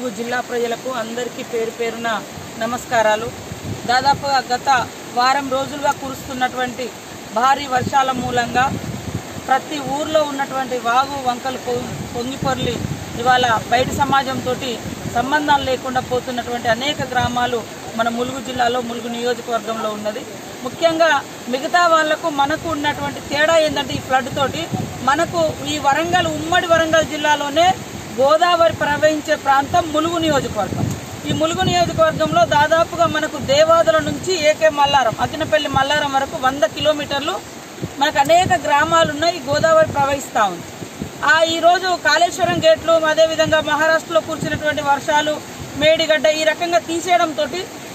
ములుగు జిల్లా ప్రజలకు అందరికీ పేరు పేరున నమస్కారాలు దాదాపుగా గత వారం రోజులుగా కురుస్తున్నటువంటి భారీ వర్షాల మూలంగా ప్రతి ఊర్లో ఉన్నటువంటి వాగు వంకలు పొ- పొంగి పొర్లి ఇవాళ బయట సమాజంతో సంబంధాలు లేకుండా పోతున్నటువంటి అనేక గ్రామాలు మన ములుగు జిల్లాలో ములుగు నియోజకవర్గంలో ఉన్నది ముఖ్యంగా మిగతా వాళ్లకు మనకు ఉన్నటువంటి తేడా ఏంటంటే ఈ ఫ్లడ్ తోటి మనకు ఈ వరంగల్ ఉమ్మడి వరంగల్ జిల్లాలోనే గోదావరి ప్రవహించే ప్రాంతం ములుగు నియోజకవర్గం ఈ ములుగు నియోజకవర్గంలో దాదాపుగా మనకు దేవాదుల నుంచి ఏకే మల్లారం అకినపల్లి మల్లారం వరకు వంద కిలోమీటర్లు మనకు అనేక గ్రామాలు ఉన్నాయి ఈ గోదావరి ప్రవహిస్తూ ఉంది ఆ ఈ రోజు కాళేశ్వరం గేట్లు అదేవిధంగా మహారాష్ట్రలో కురిసినటువంటి వర్షాలు మేడిగడ్డ ఈ రకంగా తీసేయడంతో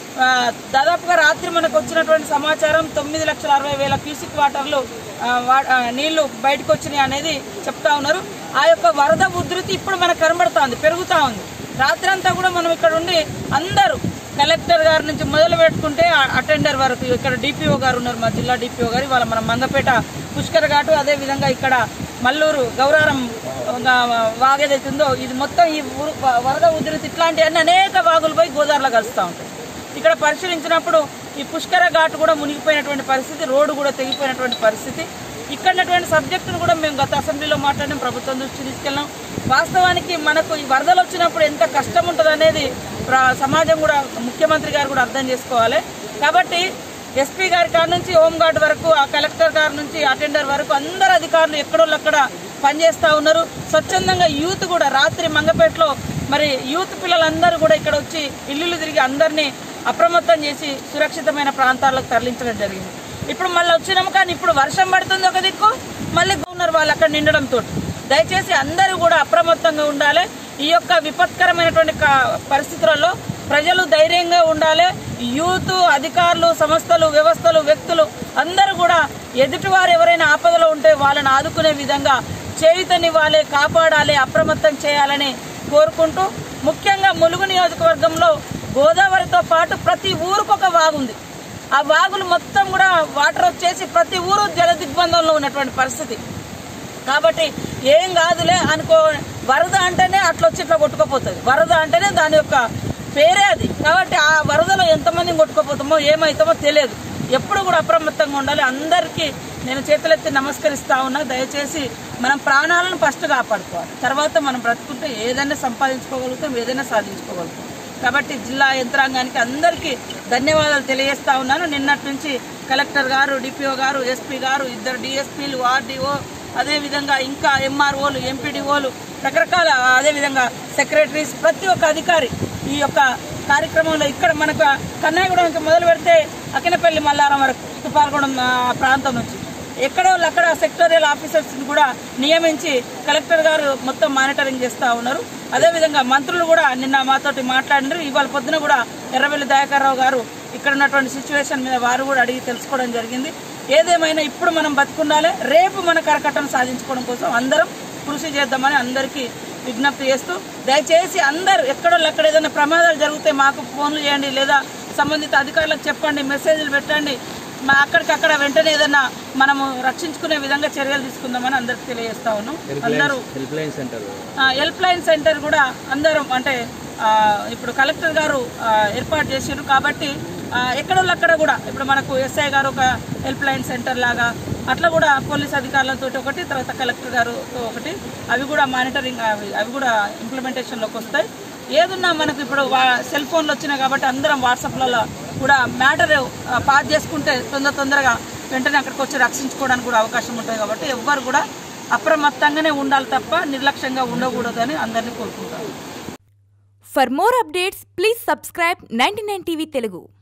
దాదాపుగా రాత్రి మనకు వచ్చినటువంటి సమాచారం తొమ్మిది లక్షల అరవై వేల క్యూసిక్ వాటర్లు ఆ, వా- ఆ, నీళ్లు బయటకు వచ్చినాయి అనేది చెప్తా ఉన్నారు ఆ యొక్క వరద ఉధృతి ఇప్పుడు మనకు కనబడుతోంది పెరుగుతూ ఉంది రాత్రి అంతా కూడా మనం ఇక్కడ ఉండి అందరూ కలెక్టర్ గారి నుంచి మొదలు పెట్టుకుంటే ఆ- అటెండర్ వరకు ఇక్కడ డిపిఓ గారు ఉన్నారు మా జిల్లా డిపిఓ గారు ఇవాళ మన మంగపేట పుష్కర్ ఘాటు అదే విధంగా ఇక్కడ మల్లూరు గౌరారం ఒక వాగు ఏదైతే ఉందో ఇది మొత్తం ఈ ఊరు వ- వరద ఉధృతి ఇట్లాంటివన్నీ అనేక వాగులు పోయి గోదావరిలో కలుస్తూ ఉంటాయి ఇక్కడ పరిశీలించినప్పుడు ఈ పుష్కర ఘాట్ కూడా మునిగిపోయినటువంటి పరిస్థితి రోడ్డు కూడా తెగిపోయినటువంటి పరిస్థితి ఇక్కడ ఉన్నటువంటి సబ్జెక్టును కూడా మేము గత అసెంబ్లీలో మాట్లాడినాం ప్రభుత్వం దృష్టి తీసుకెళ్ళాం వాస్తవానికి మనకు ఈ వరదలు వచ్చినప్పుడు ఎంత కష్టం ఉంటుంది అనేది ప్ర- సమాజం కూడా ముఖ్యమంత్రి గారు కూడా అర్థం చేసుకోవాలి కాబట్టి ఎస్పీ గారి కాడ నుంచి హోంగార్డ్ వరకు ఆ కలెక్టర్ గారి నుంచి అటెండర్ వరకు అందరు అధికారులు ఎక్కడోళ్ళు అక్కడ పనిచేస్తూ ఉన్నారు స్వచ్ఛందంగా యూత్ కూడా రాత్రి మంగపేటలో మరి యూత్ పిల్లలందరూ కూడా ఇక్కడ వచ్చి ఇల్లులు తిరిగి అందరినీ అప్రమత్తం చేసి సురక్షితమైన ప్రాంతాలకు తరలించడం జరిగింది ఇప్పుడు మళ్ళీ వచ్చినాము కానీ ఇప్పుడు వర్షం పడుతుంది ఒక దిక్కు మళ్ళీ ఉన్నారు వాళ్ళు అక్కడ నిండడంతో దయచేసి అందరూ కూడా అప్రమత్తంగా ఉండాలి ఈ యొక్క విపత్కరమైనటువంటి క- పరిస్థితులలో ప్రజలు ధైర్యంగా ఉండాలి యూత్ అధికారులు సంస్థలు వ్యవస్థలు వ్యక్తులు అందరూ కూడా ఎదుటివారు ఎవరైనా ఆపదలో ఉంటే వాళ్ళని ఆదుకునే విధంగా చేయుతనివ్వాలి కాపాడాలి అప్రమత్తం చేయాలని కోరుకుంటూ ముఖ్యంగా ములుగు నియోజకవర్గంలో గోదావరితో పాటు ప్రతి ఊరికి ఒక వాగుంది ఆ వాగులు మొత్తం కూడా వాటర్ వచ్చేసి ప్రతి ఊరు జల దిగ్బంధంలో ఉన్నటువంటి పరిస్థితి కాబట్టి ఏం కాదులే అనుకో వరద అంటేనే అట్లా వచ్చి ఇట్లా కొట్టుకుపోతుంది వరద అంటేనే దాని యొక్క పేరే అది కాబట్టి ఆ వరదలో ఎంతమందిని కొట్టుకుపోతామో ఏమవుతామో తెలియదు ఎప్పుడు కూడా అప్రమత్తంగా ఉండాలి అందరికీ నేను చేతులెత్తి నమస్కరిస్తా ఉన్నా దయచేసి మనం ప్రాణాలను ఫస్ట్ కాపాడుకోవాలి తర్వాత మనం బ్రతుకుంటే ఏదైనా సంపాదించుకోగలుగుతాం ఏదైనా సాధించుకోగలుగుతాం కాబట్టి జిల్లా యంత్రాంగానికి అందరికీ ధన్యవాదాలు తెలియజేస్తా ఉన్నాను నిన్నటి నుంచి కలెక్టర్ గారు డిపిఓ గారు ఎస్పీ గారు ఇద్దరు డిఎస్పీలు ఆర్డీఓ అదేవిధంగా ఇంకా ఎంఆర్ఓలు ఎంపీడీఓలు రకరకాల అదేవిధంగా సెక్రటరీస్ ప్రతి ఒక్క అధికారి ఈ యొక్క కార్యక్రమంలో ఇక్కడ మనకు కన్నాయగూడెం నుంచి మొదలు పెడితే అకినపల్లి మల్లారం వరకు తుపాలగూడెం ఆ, ప్రాంతం నుంచి ఎక్కడో అక్కడ సెక్టోరియల్ ఆఫీసర్స్ కూడా నియమించి కలెక్టర్ గారు మొత్తం మానిటరింగ్ చేస్తూ ఉన్నారు అదేవిధంగా మంత్రులు కూడా నిన్న మాతోటి మాట్లాడినారు ఇవాళ పొద్దున కూడా ఎర్రవెల్లి దయాకర్రావు గారు ఇక్కడ ఉన్నటువంటి సిచ్యువేషన్ మీద వారు కూడా అడిగి తెలుసుకోవడం జరిగింది ఏదేమైనా ఇప్పుడు మనం బతుకుండాలి రేపు మన కరకట్టం సాధించుకోవడం కోసం అందరం కృషి చేద్దామని అందరికీ విజ్ఞప్తి చేస్తూ దయచేసి అందరు ఎక్కడో అక్కడ ఏదైనా ప్రమాదాలు జరిగితే మాకు ఫోన్లు చేయండి లేదా సంబంధిత అధికారులకు చెప్పండి మెసేజ్లు పెట్టండి మా అక్కడికక్కడ వెంటనే ఏదైనా మనము రక్షించుకునే విధంగా చర్యలు తీసుకుందామని అందరికి తెలియజేస్తా ఉన్నాం అందరూ help line centre help line centre కూడా అందరం అంటే ఆ, ఇప్పుడు కలెక్టర్ గారు ఆ, ఏర్పాటు చేసారు కాబట్టి ఆ, ఎక్కడోళ్ళు అక్కడ కూడా ఇప్పుడు మనకు ఎస్ఐ గారు ఒక హెల్ప్ లైన్ సెంటర్ లాగా అట్లా కూడా పోలీస్ అధికారులతో ఒకటి తర్వాత కలెక్టర్ గారుతో ఒకటి అవి కూడా మానిటరింగ్ అవి అవి కూడా ఇంప్లిమెంటేషన్లోకి వస్తాయి ఏదున్నా మనకు ఇప్పుడు వా- సెల్ ఫోన్లు వచ్చినాయి కాబట్టి అందరం వాట్సాప్లలో కూడా మ్యాటర్ పాస్ చేసుకుంటే తొందర తొందరగా వెంటనే అక్కడికి వచ్చి రక్షించుకోవడానికి కూడా అవకాశం ఉంటుంది కాబట్టి ఎవ్వరు కూడా అప్రమత్తంగానే ఉండాలి తప్ప నిర్లక్ష్యంగా ఉండకూడదని అందరినీ కోరుకుంటారు For more updates, please subscribe 99 TV Telugu.